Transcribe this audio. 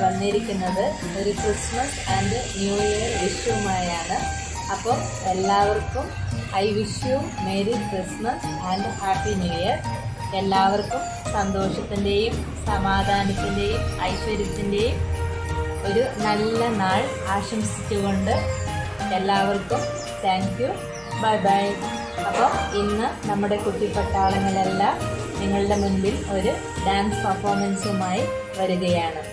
വന്നിരിക്കുന്നത് ഒരു Christmas and new year വിഷുവുമായാണ് അപ്പം എല്ലാവർക്കും I wish you merry Christmas and happy new year എല്ലാവർക്കും സന്തോഷത്തിൻ്റെയും സമാധാനത്തിൻ്റെയും ഐശ്വര്യത്തിൻ്റെയും ഒരു നല്ല നാൾ ആശംസിച്ചുകൊണ്ട് എല്ലാവർക്കും താങ്ക് യു ബൈ ബൈ അപ്പോൾ ഇന്ന് നമ്മുടെ കുട്ടിപ്പട്ടാളങ്ങളെല്ലാം നിങ്ങളുടെ മുൻപിൽ ഒരു ഡാൻസ് പെർഫോമൻസുമായി വരികയാണ്